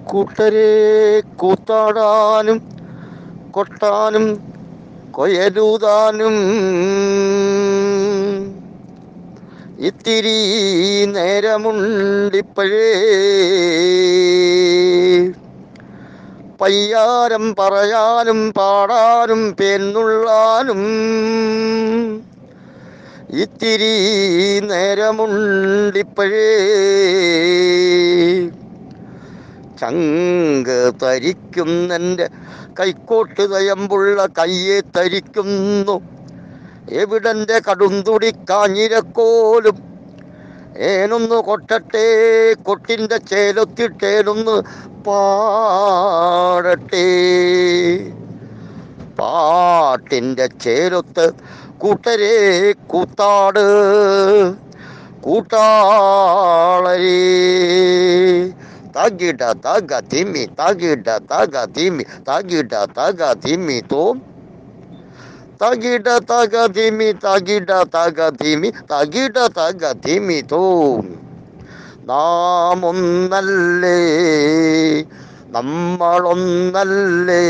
കൂട്ടരെ കൂത്താടാനും കൊട്ടാനും കൊയലൂതാനും ഇത്തിരി നേരമുണ്ടിപ്പോഴേ പയ്യാരം പറയാനും പാടാനും പെണ്ണുള്ളാനും ഇത്തിരി നേരമുണ്ടിപ്പോഴേ ചങ്ക് തരിക്കുന്നെൻ്റെ കൈക്കോട്ട് തയമ്പുള്ള കയ്യെ തരിക്കുന്നു എവിടൻ്റെ കടുന്തുടി കാഞ്ഞിരക്കോലും ഏനൊന്ന് കൊട്ടട്ടെ കൊട്ടിൻ്റെ ചേലൊത്തിട്ടേനൊന്ന് പാടട്ടെ പാട്ടിൻ്റെ ചേലൊത്ത് കൂട്ടരെ കൂത്താട് കൂട്ടാളരേ തകിട തക തിമ്മി തകിട തക തിമ്മി തകിട തക തിമ്മി തോം തകിട തക തിമ്മി തകിട തക തിമ്മി തകിട തക തിമ്മി തോം നാം ഒന്നല്ലേ നമ്മളൊന്നല്ലേ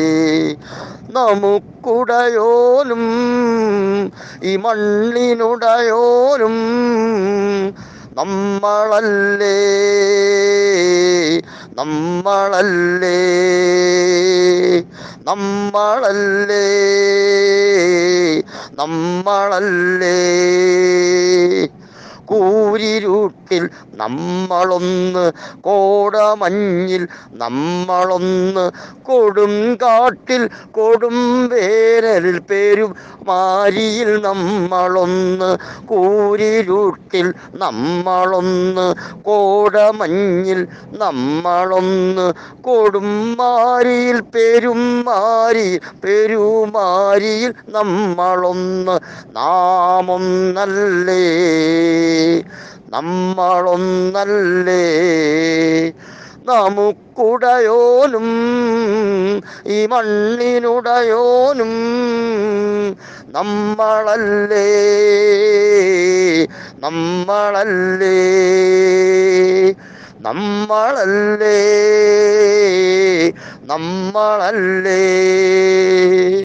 നമുക്കുടയോനും ഈ മണ്ണിനുടയോനും നമ്മളല്ലേ നമ്മളല്ലേ നമ്മളല്ലേ നമ്മളല്ലേ കൂരിരുട്ടിൽ നമ്മളൊന്ന് കോടമഞ്ഞിൽ നമ്മളൊന്ന് കൊടും കാട്ടിൽ കൊടും വേനലിൽ പേരും മാരിയിൽ നമ്മളൊന്ന് കൂരിരുട്ടിൽ നമ്മളൊന്ന് കോടമഞ്ഞിൽ നമ്മളൊന്ന് കൊടും മാരിയിൽ പെരും മാരി പെരുമാരിയിൽ നമ്മളൊന്ന് നാമൊന്നല്ലേ നമ്മളൊന്നല്ലേ നമുക്കുടയോനും ഈ മണ്ണിനുടയോനും നമ്മളല്ലേ നമ്മളല്ലേ നമ്മളല്ലേ നമ്മളല്ലേ